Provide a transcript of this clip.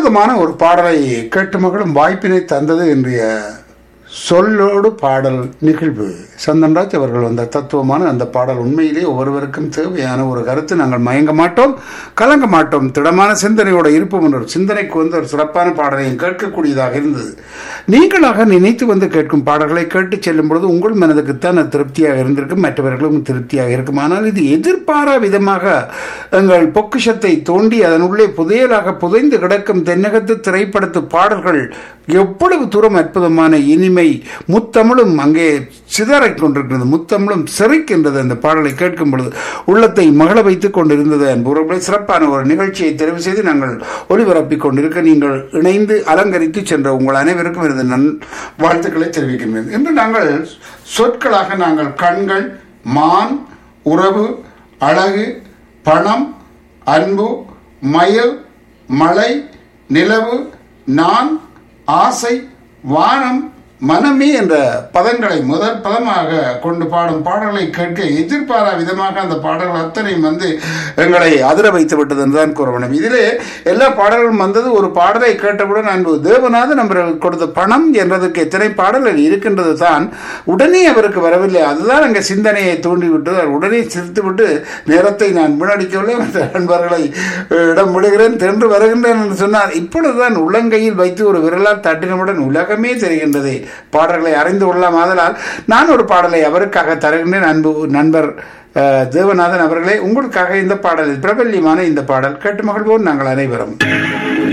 அற்புதமான ஒரு பாடலை கேட்டு மகளும் வாய்ப்பினை தந்தது இன்றைய சொல்லோடு பாடல் நிகழ்வு சந்தன்ராஜ் அவர்கள் வந்த தத்துவமான அந்த பாடல் உண்மையிலே ஒவ்வொருவருக்கும் தேவையான ஒரு கருத்து நாங்கள் மயங்க மாட்டோம் கலங்க மாட்டோம் திடமான சிந்தனையோட இருப்போம் என்ற ஒரு சிந்தனைக்கு வந்து ஒரு சிறப்பான பாடலையும் கேட்கக்கூடியதாக இருந்தது நீங்களாக நினைத்து வந்து கேட்கும் பாடல்களை கேட்டு செல்லும் பொழுது உங்கள் மனதுக்குத்தான் அது திருப்தியாக இருந்திருக்கும் மற்றவர்களும் திருப்தியாக இருக்கும் ஆனால் இது எதிர்பாரா விதமாக எங்கள் பொக்கிஷத்தை தோண்டி அதனுள்ளே புதையலாக புதைந்து கிடக்கும் தென்னகத்து திரைப்படத்து பாடல்கள் எவ்வளவு தூரம் அற்புதமான இனிமை முத்தமிழும் அங்கே சிதறிக் கொண்டிருக்கிறது முத்தமிழும் சிறைக்கின்றது அந்த பாடலை கேட்கும் பொழுது உள்ளத்தை மகள வைத்துக் கொண்டிருந்தது என்பவர்களை சிறப்பான ஒரு நிகழ்ச்சியை தெரிவு செய்து நாங்கள் ஒளிபரப்பிக் கொண்டிருக்க நீங்கள் இணைந்து அலங்கரித்து சென்ற உங்கள் அனைவருக்கும் இருந்த நன் வாழ்த்துக்களை தெரிவிக்கின்றேன் இன்று நாங்கள் சொற்களாக நாங்கள் கண்கள் மான் உறவு அழகு பணம் அன்பு மயில் மலை நிலவு நான் ஆசை வானம் மனமே என்ற பதங்களை முதல் பதமாக கொண்டு பாடும் பாடல்களை கேட்க எதிர்பாரா விதமாக அந்த பாடல்கள் அத்தனையும் வந்து எங்களை அதிர வைத்து விட்டது என்றுதான் கூற வேண்டும் இதிலே எல்லா பாடல்களும் வந்தது ஒரு பாடலை கேட்டவுடன் அன்பு தேவநாதன் அவர்கள் கொடுத்த பணம் என்பதற்கு எத்தனை பாடல்கள் இருக்கின்றது தான் உடனே அவருக்கு வரவில்லை அதுதான் அங்கே சிந்தனையை தூண்டிவிட்டது அவர் உடனே சிரித்துவிட்டு நேரத்தை நான் வீணடிக்கவில்லை மற்ற நண்பர்களை இடம் விடுகிறேன் தென்று வருகின்றேன் என்று சொன்னார் இப்பொழுதுதான் உள்ளங்கையில் வைத்து ஒரு விரலால் தட்டினவுடன் உலகமே தெரிகின்றது பாடல்களை அறிந்து கொள்ளலாம் ஆதலால் நான் ஒரு பாடலை அவருக்காக தருகின்றேன் அன்பு நண்பர் அஹ், தேவநாதன் அவர்களே உங்களுக்காக இந்த பாடலில் பிரபல்யமான இந்த பாடல் கேட்டு மகிழ்வோம் நாங்கள் அனைவரும்